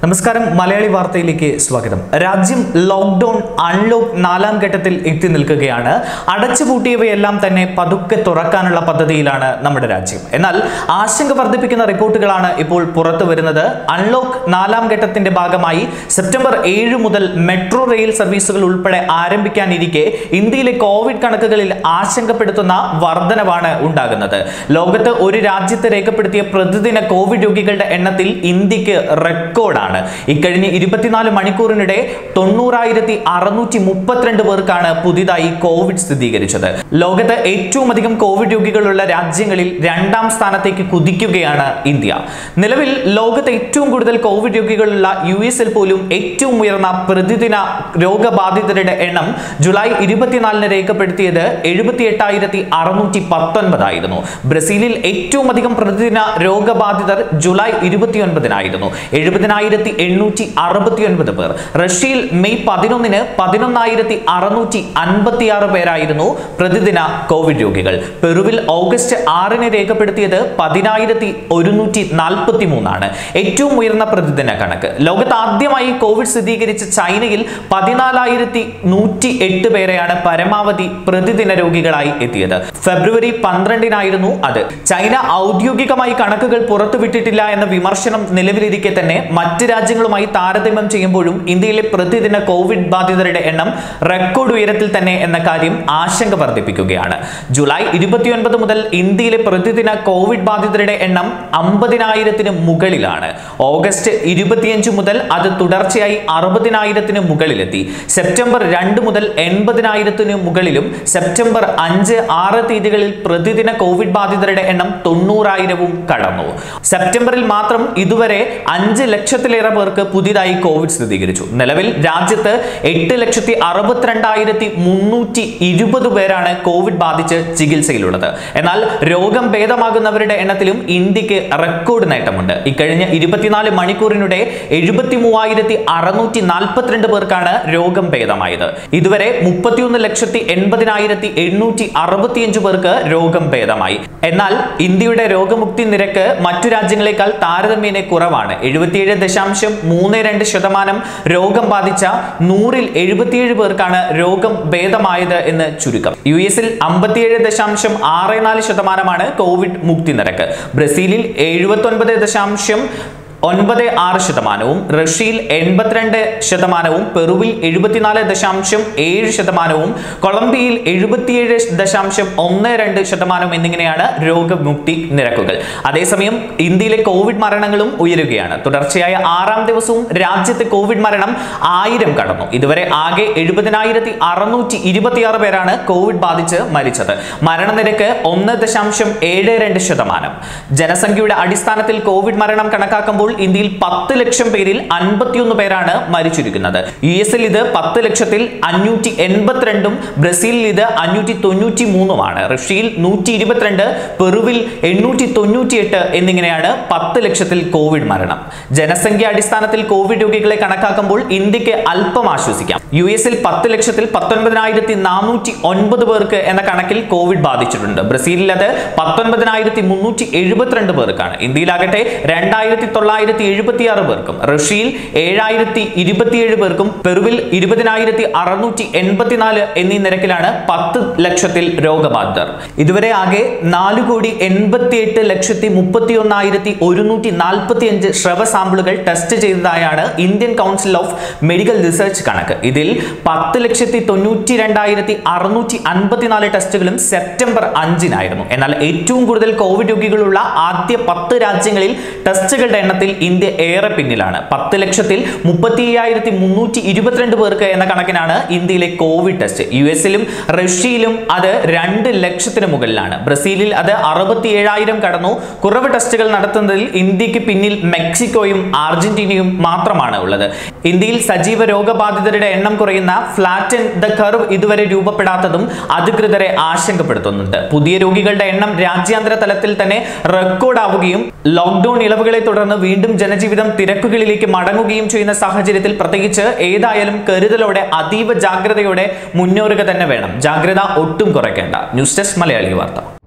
നമസ്കാരം മലയാളി വാർത്തയിലേക്ക് സ്വാഗതം രാജ്യം ലോക്ക്ഡൌൺ അൺലോക്ക് നാലാം ഘട്ടത്തിൽ എത്തി നിൽക്കുകയാണ് അടച്ചുപൂട്ടിയവയെല്ലാം തന്നെ പതുക്കെ തുറക്കാനുള്ള പദ്ധതിയിലാണ് നമ്മുടെ രാജ്യം എന്നാൽ ആശങ്ക വർദ്ധിപ്പിക്കുന്ന റിപ്പോർട്ടുകളാണ് ഇപ്പോൾ പുറത്തു വരുന്നത് അൺലോക്ക് നാലാം ഘട്ടത്തിന്റെ ഭാഗമായി സെപ്റ്റംബർ ഏഴ് മുതൽ മെട്രോ റെയിൽ സർവീസുകൾ ഉൾപ്പെടെ ആരംഭിക്കാനിരിക്കെ ഇന്ത്യയിലെ കോവിഡ് കണക്കുകളിൽ ആശങ്കപ്പെടുത്തുന്ന വർധനവാണ് ഉണ്ടാകുന്നത് ലോകത്ത് ഒരു രാജ്യത്ത് രേഖപ്പെടുത്തിയ പ്രതിദിന കോവിഡ് രോഗികളുടെ എണ്ണത്തിൽ ഇന്ത്യക്ക് റെക്കോർഡാണ് ഇക്കഴിഞ്ഞ ഇരുപത്തിനാല് മണിക്കൂറിനിടെ തൊണ്ണൂറായിരത്തി അറുന്നൂറ്റി മുപ്പത്തിരണ്ട് പേർക്കാണ് പുതിയതായി കോവിഡ് സ്ഥിരീകരിച്ചത് ലോകത്ത് ഏറ്റവും അധികം കോവിഡ് രോഗികളുള്ള രാജ്യങ്ങളിൽ രണ്ടാം സ്ഥാനത്തേക്ക് കുതിക്കുകയാണ് ഇന്ത്യ നിലവിൽ ലോകത്ത് ഏറ്റവും കൂടുതൽ കോവിഡ് രോഗികളുള്ള യു എസിൽ പോലും ഏറ്റവും ഉയർന്ന പ്രതിദിന രോഗബാധിതരുടെ എണ്ണം ജൂലൈ ഇരുപത്തിനാലിന് രേഖപ്പെടുത്തിയത് എഴുപത്തി എട്ടായിരത്തി അറുന്നൂറ്റി പത്തൊൻപതായിരുന്നു ബ്രസീലിൽ ഏറ്റവും അധികം പ്രതിദിന രോഗബാധിതർ ജൂലൈ ഇരുപത്തിയൊൻപതിനായിരുന്നു എഴുപതിനായിരത്തി എണ്ണൂറ്റി അറുപത്തിയൊൻപത് പേർ റഷ്യയിൽ മെയ് പതിനൊന്നിന് പതിനൊന്നായിരത്തി അറുന്നൂറ്റി അൻപത്തിയാറ് പേരായിരുന്നു പ്രതിദിന കോവിഡ് രോഗികൾ പെറുവിൽ ഓഗസ്റ്റ് ആറിന് രേഖപ്പെടുത്തിയത് പതിനായിരത്തി ഒരുന്നൂറ്റി നാൽപ്പത്തി മൂന്നാണ് ഏറ്റവും ഉയർന്ന പ്രതിദിന കണക്ക് ലോകത്ത് ആദ്യമായി കോവിഡ് സ്ഥിരീകരിച്ച ചൈനയിൽ പതിനാലായിരത്തി നൂറ്റി എട്ട് പേരെയാണ് പരമാവധി പ്രതിദിന രോഗികളായി എത്തിയത് ഫെബ്രുവരി പന്ത്രണ്ടിനായിരുന്നു അത് ചൈന ഔദ്യോഗികമായി കണക്കുകൾ പുറത്തുവിട്ടിട്ടില്ല എന്ന വിമർശനം നിലവിലിരിക്കെ തന്നെ മറ്റ് രാജ്യങ്ങളുമായി താരതമ്യം ചെയ്യുമ്പോഴും ഇന്ത്യയിലെ പ്രതിദിന കോവിഡ് ബാധിതരുടെ എണ്ണം റെക്കോർഡ് ഉയരത്തിൽ തന്നെ എന്ന കാര്യം ആശങ്ക വർദ്ധിപ്പിക്കുകയാണ് ജൂലൈ ഇരുപത്തിയൊൻപത് മുതൽ ഇന്ത്യയിലെ പ്രതിദിന കോവിഡ് ബാധിതരുടെ എണ്ണം അമ്പതിനായിരത്തിന് മുകളിലാണ് ഓഗസ്റ്റ് ഇരുപത്തിയഞ്ച് മുതൽ അത് തുടർച്ചയായി അറുപതിനായിരത്തിന് മുകളിലെത്തി സെപ്റ്റംബർ രണ്ട് മുതൽ എൺപതിനായിരത്തിന് മുകളിലും സെപ്റ്റംബർ അഞ്ച് ആറ് തീയതികളിൽ പ്രതിദിന കോവിഡ് ബാധിതരുടെ എണ്ണം തൊണ്ണൂറായിരവും കടന്നു സെപ്റ്റംബറിൽ മാത്രം ഇതുവരെ അഞ്ച് ലക്ഷത്തിലേറെ പേർക്ക് പുതിയതായി കോവിഡ് സ്ഥിരീകരിച്ചു നിലവിൽ രാജ്യത്ത് എട്ട് ലക്ഷത്തി അറുപത്തിരണ്ടായിരത്തി മുന്നൂറ്റി ഇരുപത് പേരാണ് കോവിഡ് ബാധിച്ച് ചികിത്സയിലുള്ളത് എന്നാൽ രോഗം ഭേദമാകുന്നവരുടെ എണ്ണത്തിലും ഇന്ത്യക്ക് റെക്കോർഡ് നേട്ടമുണ്ട് ഇക്കഴിഞ്ഞ ഇരുപത്തിനാല് മണിക്കൂറിനിടെ എഴുപത്തി മൂവായിരത്തി അറുന്നൂറ്റി നാൽപ്പത്തിരണ്ട് പേർക്കാണ് രോഗം ഭേദമായത് ഇതുവരെ മുപ്പത്തിയൊന്ന് ലക്ഷത്തി എൺപതിനായിരത്തി എണ്ണൂറ്റി അറുപത്തിയഞ്ച് പേർക്ക് രോഗം ഭേദമായി എന്നാൽ ഇന്ത്യയുടെ രോഗമുക്തി നിരക്ക് മറ്റു രാജ്യങ്ങളെക്കാൾ താരതമ്യേന കുറവാണ് എഴുപത്തിയേഴ് ദശാംശം മൂന്ന് രണ്ട് ശതമാനം രോഗം ബാധിച്ച നൂറിൽ എഴുപത്തിയേഴ് പേർക്കാണ് രോഗം ഭേദമായത് എന്ന് ചുരുക്കം യു എസിൽ അമ്പത്തിയേഴ് ദശാംശം ആറ് നാല് ശതമാനമാണ് കോവിഡ് മുക്തി നിരക്ക് ബ്രസീലിൽ എഴുപത്തി ഒൻപത് ദശാംശം ഒൻപത് ആറ് ശതമാനവും റഷ്യയിൽ എൺപത്തിരണ്ട് ശതമാനവും പെറുവിൽ എഴുപത്തിനാല് ദശാംശം ഏഴ് ശതമാനവും കൊളംബിയയിൽ എഴുപത്തിയേഴ് ദശാംശം ഒന്ന് രണ്ട് ശതമാനം എന്നിങ്ങനെയാണ് രോഗമുക്തി നിരക്കുകൾ അതേസമയം ഇന്ത്യയിലെ കോവിഡ് മരണങ്ങളും ഉയരുകയാണ് തുടർച്ചയായ ആറാം ദിവസവും രാജ്യത്ത് കോവിഡ് മരണം ആയിരം കടന്നു ഇതുവരെ ആകെ എഴുപതിനായിരത്തി അറുന്നൂറ്റി ഇരുപത്തിയാറ് പേരാണ് കോവിഡ് ബാധിച്ച് മരിച്ചത് മരണനിരക്ക് ഒന്ന് ദശാംശം ഏഴ് രണ്ട് ശതമാനം ജനസംഖ്യയുടെ അടിസ്ഥാനത്തിൽ കോവിഡ് മരണം കണക്കാക്കുമ്പോൾ ഇന്ത്യയിൽ പത്ത് ലക്ഷം പേരിൽ അൻപത്തിയൊന്ന് പേരാണ് മരിച്ചിരിക്കുന്നത് യു എസിൽ ഇത് പത്ത് ലക്ഷത്തിൽ അഞ്ഞൂറ്റി എൺപത്തിരണ്ടും ബ്രസീലിൽ ഇത് അഞ്ഞൂറ്റി തൊണ്ണൂറ്റി മൂന്നുമാണ് റഷ്യയിൽ നൂറ്റി ഇരുപത്തിരണ്ട് പെറുവിൽ എണ്ണൂറ്റി തൊണ്ണൂറ്റിയെട്ട് എന്നിങ്ങനെയാണ് പത്ത് ലക്ഷത്തിൽ കോവിഡ് മരണം ജനസംഖ്യ അടിസ്ഥാനത്തിൽ കോവിഡ് രോഗികളെ കണക്കാക്കുമ്പോൾ ഇന്ത്യക്ക് അല്പം ആശ്വസിക്കാം യു എസിൽ പത്ത് ലക്ഷത്തിൽ പത്തൊൻപതിനായിരത്തി നാനൂറ്റി ഒൻപത് പേർക്ക് എന്ന കണക്കിൽ കോവിഡ് ബാധിച്ചിട്ടുണ്ട് ബ്രസീലിൽ അത് പത്തൊൻപതിനായിരത്തി മുന്നൂറ്റി എഴുപത്തിരണ്ട് പേർക്കാണ് ഇന്ത്യയിലാകട്ടെ രണ്ടായിരത്തി തൊള്ളായിരത്തി എഴുപത്തിയാറ് പേർക്കും റഷ്യയിൽ ഏഴായിരത്തി ഇരുപത്തിയേഴ് പേർക്കും പെറുവിൽ ഇരുപതിനായിരത്തി അറുന്നൂറ്റി എൺപത്തിനാല് എന്നീ നിരക്കിലാണ് പത്ത് ലക്ഷത്തിൽ രോഗബാധിതർ ഇതുവരെ ആകെ നാല് കോടി എൺപത്തിയെട്ട് ലക്ഷത്തി മുപ്പത്തി ഒന്നായിരത്തി ഒരുന്നൂറ്റി നാൽപ്പത്തി അഞ്ച് ശ്രവ സാമ്പിളുകൾ ടെസ്റ്റ് ചെയ്തതായാണ് Indian council of medical research കണക്ക് ഇതിൽ പത്ത് ലക്ഷത്തി തൊണ്ണൂറ്റി രണ്ടായിരത്തി അറുന്നൂറ്റി അൻപത്തിനാല് ടെസ്റ്റുകളും സെപ്റ്റംബർ അഞ്ചിനായിരുന്നു എന്നാൽ ഏറ്റവും കൂടുതൽ കോവിഡ് രോഗികളുള്ള ആദ്യ പത്ത് രാജ്യങ്ങളിൽ ടെസ്റ്റുകളുടെ എണ്ണത്തിൽ ഇന്ത്യ ഏറെ പിന്നിലാണ് പത്ത് ലക്ഷത്തിൽ മുപ്പത്തി അയ്യായിരത്തി മുന്നൂറ്റി ഇരുപത്തിരണ്ട് പേർക്ക് എന്ന കണക്കിനാണ് ഇന്ത്യയിലെ കോവിഡ് ടെസ്റ്റ് യു എസിലും റഷ്യയിലും അത് രണ്ട് ലക്ഷത്തിന് മുകളിലാണ് ബ്രസീലിൽ അത് അറുപത്തി ഏഴായിരം കടന്നു കുറവ് ടെസ്റ്റുകൾ നടത്തുന്നതിൽ ഇന്ത്യക്ക് പിന്നിൽ മെക്സിക്കോയും അർജന്റീനയും മാത്രമാണ് ഉള്ളത് ഇന്ത്യയിൽ സജീവ രോഗബാധിതരുടെ എണ്ണം കുറയുന്ന ഫ്ലാറ്റൻ ദ കർവ് ഇതുവരെ രൂപപ്പെടാത്തതും അധികൃതരെ ആശങ്കപ്പെടുത്തുന്നുണ്ട് പുതിയ രോഗികളുടെ എണ്ണം രാജ്യാന്തര തലത്തിൽ തന്നെ റെക്കോർഡാവുകയും ലോക്ക്ഡൌൺ ഇളവുകളെ തുടർന്ന് വീണ്ടും ജനജീവിതം തിരക്കുകളിലേക്ക് മടങ്ങുകയും ചെയ്യുന്ന സാഹചര്യത്തിൽ പ്രത്യേകിച്ച് ഏതായാലും കരുതലോടെ അതീവ ജാഗ്രതയോടെ മുന്നേറുക തന്നെ വേണം ജാഗ്രത ഒട്ടും കുറയ്ക്കേണ്ട ന്യൂസ് ഡെസ്ക് മലയാളി വാർത്ത